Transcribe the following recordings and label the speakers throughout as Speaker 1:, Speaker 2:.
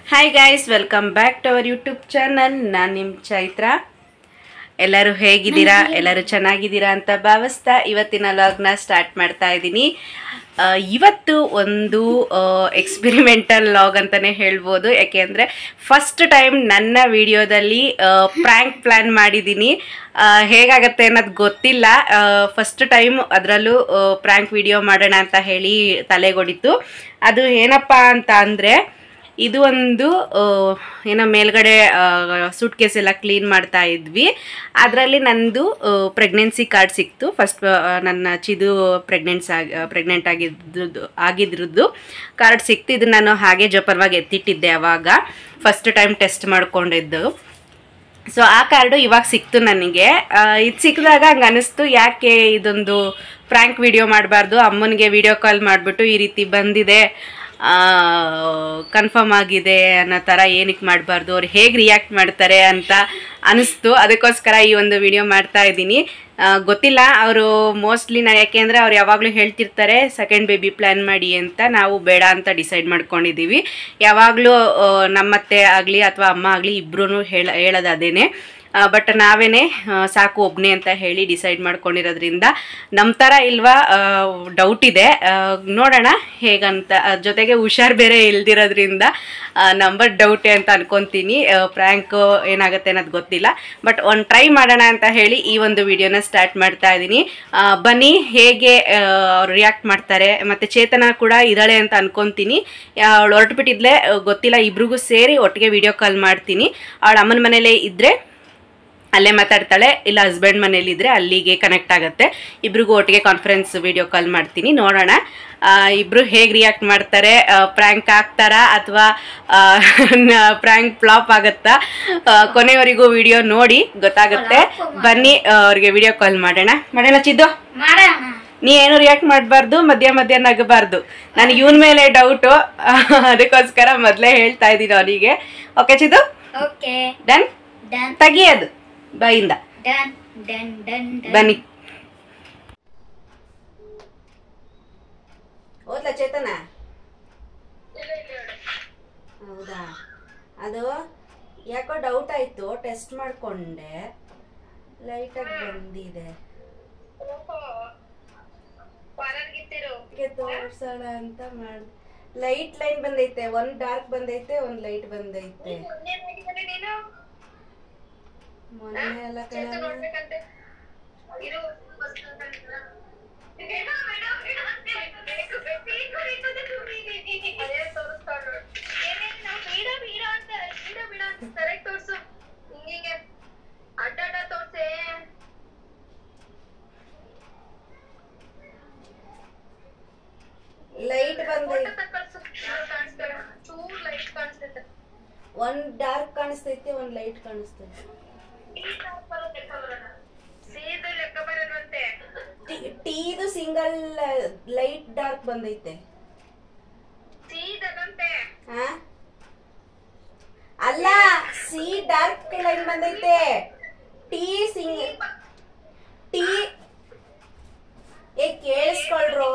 Speaker 1: Hi guys welcome back to our YouTube channel ನಾನು ನಿಮ್ಮ ಚೈತ್ರ ಎಲ್ಲರೂ ಹೇಗಿದ್ದೀರಾ ಎಲ್ಲರೂ ಚೆನ್ನಾಗಿದ್ದೀರಾ ಅಂತ ಭಾವಿಸ್ತಾ ಇವತ್ತಿನ ಲಾಗ್ನ ಸ್ಟಾರ್ಟ್ ಮಾಡ್ತಾ ಇದ್ದೀನಿ ಆ, ಇವತ್ತು ಒಂದು ಎಕ್ಸ್ಪೆರಿಮೆಂಟಲ್ ಲಾಗ್ ಅಂತಲೇ ಹೇಳ್ಬೋದು ಯಾಕೆಂದರೆ ಫಸ್ಟ್ ಟೈಮ್ ನನ್ನ ವಿಡಿಯೋದಲ್ಲಿ ಪ್ರ್ಯಾಂಕ್ ಪ್ಲ್ಯಾನ್ ಮಾಡಿದ್ದೀನಿ ಆ, ಹೇಗಾಗತ್ತೆ ಅನ್ನೋದು ಗೊತ್ತಿಲ್ಲ ಫಸ್ಟ್ ಟೈಮ್ ಅದರಲ್ಲೂ ಪ್ರ್ಯಾಂಕ್ ವಿಡಿಯೋ ಮಾಡೋಣ ಅಂತ ಹೇಳಿ ತಲೆಗೊಡಿತು ಅದು ಏನಪ್ಪ ಅಂತ ಅಂದರೆ ಇದು ಒಂದು ಆ, ಏನೋ ಮೇಲ್ಗಡೆ ಸೂಟ್ ಕೇಸ್ ಎಲ್ಲ ಕ್ಲೀನ್ ಮಾಡ್ತಾ ಇದ್ವಿ ಅದರಲ್ಲಿ ನಂದು ಪ್ರೆಗ್ನೆನ್ಸಿ ಕಾರ್ಡ್ ಸಿಕ್ತು ಫಸ್ಟ್ ನನ್ನ ಚಿದು ಪ್ರೆಗ್ನೆನ್ಸ್ ಆಗಿ ಪ್ರೆಗ್ನೆಂಟ್ ಆಗಿದ್ದು ಆಗಿದ್ರದ್ದು ಕಾರ್ಡ್ ಸಿಕ್ತು ಇದು ನಾನು ಹಾಗೆ ಜೋಪಾನವಾಗಿ ಎತ್ತಿಟ್ಟಿದ್ದೆ ಅವಾಗ ಫಸ್ಟ್ ಟೈಮ್ ಟೆಸ್ಟ್ ಮಾಡ್ಕೊಂಡಿದ್ದು ಸೊ ಆ ಕಾರ್ಡು ಇವಾಗ ಸಿಕ್ತು ನನಗೆ ಇದು ಸಿಕ್ಕಿದಾಗ ಹಂಗೆ ಅನಿಸ್ತು ಯಾಕೆ ಇದೊಂದು ಪ್ರ್ಯಾಂಕ್ ವಿಡಿಯೋ ಮಾಡಬಾರ್ದು ಅಮ್ಮನಿಗೆ ವಿಡಿಯೋ ಕಾಲ್ ಮಾಡಿಬಿಟ್ಟು ಈ ರೀತಿ ಬಂದಿದೆ ಕನ್ಫರ್ಮ್ ಆಗಿದೆ ಅನ್ನೋ ಥರ ಏನಕ್ಕೆ ಮಾಡಬಾರ್ದು ಅವ್ರು ಹೇಗೆ ರಿಯಾಕ್ಟ್ ಮಾಡ್ತಾರೆ ಅಂತ ಅನಿಸ್ತು ಅದಕ್ಕೋಸ್ಕರ ಈ ಒಂದು ವಿಡಿಯೋ ಮಾಡ್ತಾ ಇದ್ದೀನಿ ಆ, ಗೊತ್ತಿಲ್ಲ ಅವರು ಮೋಸ್ಟ್ಲಿ ನಾ ಯಾಕೆಂದರೆ ಅವ್ರು ಯಾವಾಗಲೂ ಹೇಳ್ತಿರ್ತಾರೆ ಸೆಕೆಂಡ್ ಬೇಬಿ ಪ್ಲ್ಯಾನ್ ಮಾಡಿ ಅಂತ ನಾವು ಬೇಡ ಅಂತ ಡಿಸೈಡ್ ಮಾಡ್ಕೊಂಡಿದ್ದೀವಿ ಯಾವಾಗಲೂ ನಮ್ಮತ್ತೆ ಆಗಲಿ ಅಥವಾ ಅಮ್ಮ ಆಗಲಿ ಇಬ್ಬರೂ ಹೇಳ ಹೇಳೋದು ಅದೇನೆ ಬಟ್ ನಾವೇನೆ ಆ, ಸಾಕು ಒಬ್ಬನೇ ಅಂತ ಹೇಳಿ ಡಿಸೈಡ್ ಮಾಡ್ಕೊಂಡಿರೋದ್ರಿಂದ ನಮ್ಮ ಥರ ಇಲ್ವಾ ಡೌಟ್ ಇದೆ ಆ, ನೋಡೋಣ ಹೇಗಂತ ಅದ್ ಜೊತೆಗೆ ಹುಷಾರ್ ಬೇರೆ ಇಲ್ದಿರೋದ್ರಿಂದ ನಂಬರ್ ಡೌಟೆ ಅಂತ ಅನ್ಕೊಂತೀನಿ ಪ್ರ್ಯಾಂಕ್ ಏನಾಗುತ್ತೆ ಅನ್ನೋದು ಗೊತ್ತಿಲ್ಲ ಬಟ್ ಒಂದು ಟ್ರೈ ಮಾಡೋಣ ಅಂತ ಹೇಳಿ ಈ ಒಂದು ವಿಡಿಯೋನ ಸ್ಟಾರ್ಟ್ ಮಾಡ್ತಾ ಇದ್ದೀನಿ ಆ, ಬನ್ನಿ ಹೇಗೆ ಅವ್ರು ರಿಯಾಕ್ಟ್ ಮಾಡ್ತಾರೆ ಮತ್ತು ಚೇತನ ಕೂಡ ಇದ್ದಾಳೆ ಅಂತ ಅನ್ಕೊಂತೀನಿ ಅವಳು ಹೊರಟುಬಿಟ್ಟಿದ್ಲೆ ಗೊತ್ತಿಲ್ಲ ಇಬ್ರಿಗೂ ಸೇರಿ ಒಟ್ಟಿಗೆ ವಿಡಿಯೋ ಕಾಲ್ ಮಾಡ್ತೀನಿ ಅವಳ ಅಮ್ಮನ ಮನೇಲೇ ಇದ್ದರೆ ಅಲ್ಲೇ ಮಾತಾಡ್ತಾಳೆ ಇಲ್ಲ ಹಸ್ಬೆಂಡ್ ಮನೇಲಿ ಇದ್ರೆ ಅಲ್ಲಿಗೆ ಕನೆಕ್ಟ್ ಆಗುತ್ತೆ ಇಬ್ರಿಗೂ ಒಟ್ಟಿಗೆ ಕಾನ್ಫರೆನ್ಸ್ ವಿಡಿಯೋ ಕಾಲ್ ಮಾಡ್ತೀನಿ ನೋಡೋಣ ಆ, ಇಬ್ರು ಹೇಗೆ ರಿಯಾಕ್ಟ್ ಮಾಡ್ತಾರೆ ಪ್ರ್ಯಾಂಕ್ ಆಗ್ತಾರಾ ಅಥವಾ ಪ್ರ್ಯಾಂಕ್ ಫ್ಲಾಪ್ ಆಗುತ್ತಾ ಆ, ಕೊನೆವರೆಗೂ ವಿಡಿಯೋ ನೋಡಿ ಗೊತ್ತಾಗುತ್ತೆ ಬನ್ನಿ ಆ, ಅವ್ರಿಗೆ ವಿಡಿಯೋ ಕಾಲ್ ಮಾಡೋಣ ಮಾಡೋಣ ಚಿದ್ದು
Speaker 2: ಮಾಡೋಣ
Speaker 1: ನೀ ಏನು ರಿಯಾಕ್ಟ್ ಮಾಡಬಾರ್ದು ಮಧ್ಯ ಮಧ್ಯ ನಗಬಾರ್ದು ನನಗೆ ಇವನ್ ಮೇಲೆ ಡೌಟು ಅದಕ್ಕೋಸ್ಕರ ಮೊದಲೇ ಹೇಳ್ತಾ ಇದ್ದೀನಿ ಅವನಿಗೆ okay Chiddu
Speaker 2: okay
Speaker 1: done
Speaker 2: done
Speaker 1: ತೆಗಿಯೋದು ಬಾಯಿಂದ
Speaker 2: ಡನ್ ಡನ್ ಡನ್
Speaker 1: ಬನ್ನಿ ಓದ್ಲಾ ಚೇತನ ಹೌದಾ ಅದು ಯಾಕೋ ಡೌಟ್ ಆಯ್ತು ಟೆಸ್ಟ್ ಮಾಡ್ಕೊಂಡೆ ಲೈಟಾಗಿ ಬಂದಿದೆ ಅದಕ್ಕೆ ತೋರ್ಸೋಣ ಅಂತ ಮಾಡ್ ಲೈಟ್ ಲೈನ್ ಬಂದೈತೆ ಒಂದ್ ಡಾರ್ಕ್ ಬಂದೈತೆ ಒಂದ್ ಲೈಟ್ ಬಂದೈತೆ ಮೊನ್ನೆ ಎಲ್ಲ ಕಣ ಲೈಟ್ ಬಂದೈತೆ ಒಂದ್ ಡಾರ್ಕ್ ಕಾಣಿಸ್ತೈತೆ ಒಂದ್ ಲೈಟ್ ಕಾಣಿಸ್ತೈತೆ ಟೀದು ಸಿಂಗಲ್ ಲೈಟ್ ಡಾರ್ಕ್ ಬಂದೈತೆ ಹಾ ಅಲ್ಲ ಸಿ ಡಾರ್ಕ್ ಲೈನ್ ಬಂದೈತೆ ಟೀ ಸಿಂಗ್ ಟೀ ಏ ಕೇಳಿಸ್ಕೊಳ್ರು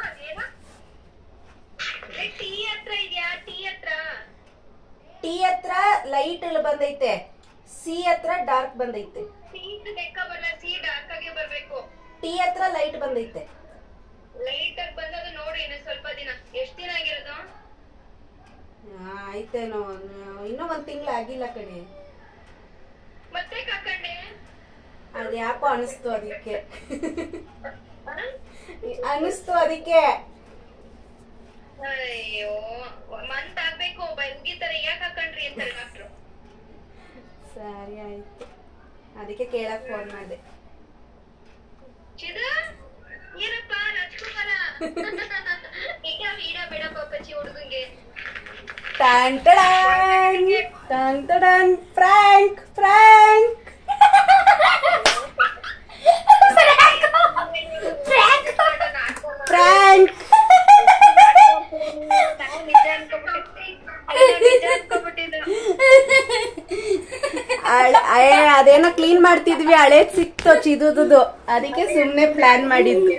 Speaker 2: ಟೀ ಹತ್ರ ಇದೆಯಾ ಟೀ ಹತ್ರ
Speaker 1: ಟೀ ಹತ್ರ ಲೈಟ್ ಬಂದೈತೆ ಸಿ ಹತ್ರ ಡಾರ್ಕ್ ಬಂದೈತೆ
Speaker 2: ಸೀಟ್ ಲೆಕ್ಕ ಬರಲ್ಲ ಸಿ ಡಾರ್ಕ್ ಆಗಿ ಬರ್ಬೇಕು
Speaker 1: ಟೀ ಹತ್ರ ಲೈಟ್ ಬಂದೈತೆ
Speaker 2: ಲೈಟ್ ಆಗಿ ಬಂದದು ನೋಡಿ ಇನ್ನು ಸ್ವಲ್ಪ ದಿನ ಎಷ್ಟ್ ದಿನ ಆಗಿರೋದು
Speaker 1: ಆ, ಆಯ್ತೇನೋ ಇನ್ನೂ ಒಂದ್ ತಿಂಗಳು ಆಗಿಲ್ಲ ಕಣೆ
Speaker 2: ಮತ್ತೆ ಕಾಕಂಡೆ
Speaker 1: ಅದ್ ಯಾಕೋ ಅನಿಸ್ತು ಅದಕ್ಕೆ ಅನಿಸ್ತು ಅದಕ್ಕೆ
Speaker 2: ಅಯ್ಯೋ ಮಂತ್ ಆಗ್ಬೇಕು ಬ- ಮುಗಿತಾರೆ ಯಾಕೆ ಹಾಕೊಂಡ್ರಿ ಅಂತಾರೆ ಡಾಕ್ಟ್ರು
Speaker 1: ಸರಿ ಆಯ್ತು ಅದಕ್ಕೆ ಕೇಳಕ್ ಫೋನ್ ಮಾಡಿದೆ
Speaker 2: ಚಿದು ಏನಪ್ಪ ರಾಜ್ಕುಮಾರ ಈಗ ವೀಡ ಬೇಡ ಪಾಪಚ್ಚಿ ಹುಡುಗಂಗೆ
Speaker 1: ಟನ್ ಟಡಾನ್, ಟನ್ ಟಡಾನ್, ಫ್ರ್ಯಾಂಕ್ ಫ್ರ್ಯಾಂಕ್ ಫ್ರ್ಯಾಂಕ್
Speaker 2: ನಾವು ನಿಜ ಅನ್ಕೊಂಡ್ಬಿಟ್ಟಿದ್ವಿ ಅಯ್ಯೋ, ನಿಜ ಅನ್ಕೊಂಡ್ಬಿಟ್ಟಿದ್ದು
Speaker 1: ಹಳೆ- ಹಳೆ- ಅದೇನೋ ಕ್ಲೀನ್ ಮಾಡ್ತಿದ್ವಿ ಹಳೇದ್ ಸಿಕ್ತು ಚಿದುದು ಅದಕ್ಕೆ ಸುಮ್ನೆ ಪ್ಲಾನ್ ಮಾಡಿದ್ವಿ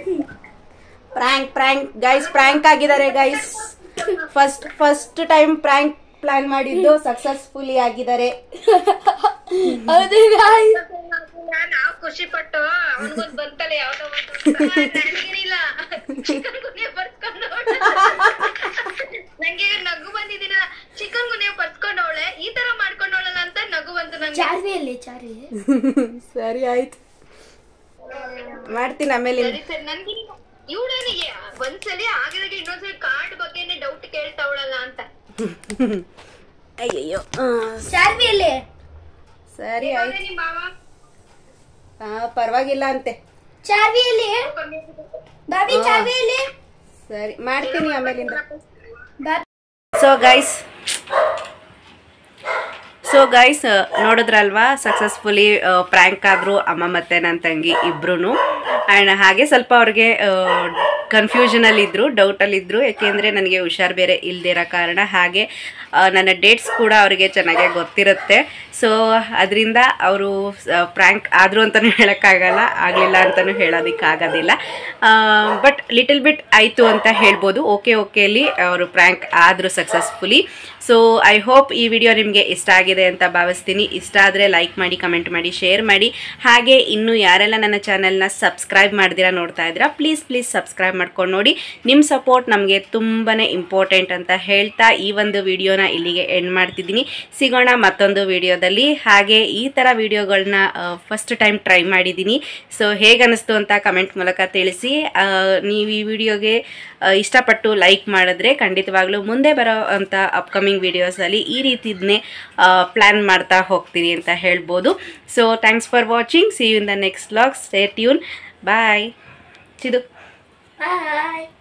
Speaker 1: ಪ್ರ್ಯಾಂಕ್ ಪ್ರ್ಯಾಂಕ್ ಗೈಸ್ ಪ್ರ್ಯಾಂಕ್ ಆಗಿದ್ದಾರೆ guys first first time prank plan ಮಾಡಿದ್ದು ಸಕ್ಸಸ್ಫುಲಿ ಆಗಿದ್ದಾರೆ
Speaker 3: ಹೌದು guys.
Speaker 2: ನಾವ್ ಖುಷಿ ಪಟ್ಟು ಅವನಿಗೊಂದ್ ಬಂತಲ್ಲ ಯಾವ್ದೋ ಒಂದು ನನಗೇನಿಲ್ಲ ಚಿಕನ್ ಗುನಿಯ ಬರ್ಸ್ಕೊಂಡು ನಂಗೆ ನಗು ಬಂದಿದ್ದೀನ ಚಿಕನ್ ಗುನಿಯ ಬರ್ಸ್ಕೊಂಡವಳೆ ಈ ತರ ಮಾಡ್ಕೊಂಡವಳಲ್ಲ ಅಂತ ನಗು ಬಂತು ನಂಗೆ
Speaker 3: ಚಾರ್ವಿ ಅಲ್ಲಿ ಚಾರ್ವಿ
Speaker 1: ಸರಿ ಆಯ್ತು ಮಾಡ್ತೀನಿ ಆಮೇಲೆ
Speaker 2: ಸರಿ ಸರಿ ನನ್ಗೆ ಇವಳನಿಗೆ ಒಂದ್ಸಲಿ ಆಗಿದಾಗ ಇನ್ನೊಂದ್ಸಲಿ ಕಾರ್ಡ್ ಬಗ್ಗೆನೆ ಡೌಟ್ ಕೇಳ್ತಾವಳಲ್ಲ ಅಂತ
Speaker 1: ಅಯ್ಯಯ್ಯೋ
Speaker 3: ಚಾರ್ವಿ ಅಲ್ಲಿ
Speaker 1: ಸರಿ
Speaker 2: ಯಾವಾಗ
Speaker 1: ಆಯ್ತು
Speaker 2: ನಿಮ್ ಮಾವ
Speaker 1: ಹಾ ಪರವಾಗಿಲ್ಲ ಅಂತೆ
Speaker 3: ಚಾರ್ವಿ ಅಲ್ಲಿ ಬಾಬಿ ಚಾರ್ವಿ ಅಲ್ಲಿ
Speaker 1: ಸರಿ ಮಾಡ್ತೀನಿ ಆಮೇಲಿಂದ
Speaker 3: Bobby
Speaker 1: so guys so guys ನೋಡಿದ್ರಲ್ವಾ ಸಕ್ಸಸ್ಫುಲಿ ಪ್ರ್ಯಾಂಕ್ ಆದರು ಅಮ್ಮ ಮತ್ತು ನನ್ನ ತಂಗಿ ಇಬ್ರು ಆ್ಯಂಡ್ ಹಾಗೆ ಸ್ವಲ್ಪ ಅವ್ರಿಗೆ ಕನ್ಫ್ಯೂಷನಲ್ಲಿದ್ದರು ಡೌಟಲ್ಲಿದ್ದರು ಯಾಕೆಂದರೆ ನನಗೆ ಹುಷಾರು ಬೇರೆ ಇಲ್ದಿರೋ ಕಾರಣ ಹಾಗೆ ಆ, ನನ್ನ ಡೇಟ್ಸ್ ಕೂಡ ಅವರಿಗೆ ಚೆನ್ನಾಗೇ ಗೊತ್ತಿರುತ್ತೆ ಸೊ ಅದರಿಂದ ಅವರು ಪ್ರ್ಯಾಂಕ್ ಆದರು ಅಂತಲೂ ಹೇಳೋಕ್ಕಾಗಲ್ಲ ಆಗಲಿಲ್ಲ ಅಂತಲೂ ಹೇಳೋದಕ್ಕಾಗೋದಿಲ್ಲ ಬಟ್ ಲಿಟಲ್ ಬಿಟ್ ಆಯಿತು ಅಂತ ಹೇಳ್ಬೋದು ಓಕೆ ಓಕೆಲಿ ಅವರು ಪ್ರ್ಯಾಂಕ್ ಆದರು ಸಕ್ಸಸ್ಫುಲಿ ಸೊ ಐ ಹೋಪ್ ಈ ವಿಡಿಯೋ ನಿಮಗೆ ಇಷ್ಟ ಆಗಿದೆ ಅಂತ ಭಾವಿಸ್ತೀನಿ ಇಷ್ಟ ಆದರೆ ಲೈಕ್ ಮಾಡಿ ಕಮೆಂಟ್ ಮಾಡಿ ಶೇರ್ ಮಾಡಿ ಹಾಗೆ ಇನ್ನು ಯಾರೆಲ್ಲ ನನ್ನ ಚಾನಲ್ನ ಸಬ್ಸ್ಕ್ರೈಬ್ ಮಾಡ್ದಿರಾ ನೋಡ್ತಾ ಇದ್ದೀರಾ ಪ್ಲೀಸ್ ಪ್ಲೀಸ್ ಸಬ್ಸ್ಕ್ರೈಬ್ ಮಾಡ್ಕೊಂಡು ನೋಡಿ ನಿಮ್ಮ ಸಪೋರ್ಟ್ ನಮಗೆ ತುಂಬಾ ಇಂಪಾರ್ಟೆಂಟ್ ಅಂತ ಹೇಳ್ತಾ ಈ ಒಂದು ವಿಡಿಯೋನ ಇಲ್ಲಿಗೆ ಎಂಡ್ ಮಾಡ್ತಿದ್ದೀನಿ ಸಿಗೋಣ ಮತ್ತೊಂದು ವಿಡಿಯೋದಲ್ಲಿ ಹಾಗೆ ಈ ಥರ ವಿಡಿಯೋಗಳನ್ನ ಫಸ್ಟ್ ಟೈಮ್ ಟ್ರೈ ಮಾಡಿದ್ದೀನಿ ಸೊ ಹೇಗೆ ಅನ್ನಿಸ್ತು ಅಂತ ಕಮೆಂಟ್ ಮೂಲಕ ತಿಳಿಸಿ ಆ, ನೀವು ಈ ವಿಡಿಯೋಗೆ ಆ, ಇಷ್ಟಪಟ್ಟು ಲೈಕ್ ಮಾಡಿದ್ರೆ ಖಂಡಿತವಾಗ್ಲೂ ಮುಂದೆ ಬರೋ ಅಂಥ ಅಪ್ಕಮಿಂಗ್ ವಿಡಿಯೋಸಲ್ಲಿ ಈ ರೀತಿದನ್ನೇ ಪ್ಲ್ಯಾನ್ ಮಾಡ್ತಾ ಹೋಗ್ತೀನಿ ಅಂತ ಹೇಳ್ಬೋದು so thanks for watching see you in the next vlog stay tuned bye Chidu
Speaker 3: bye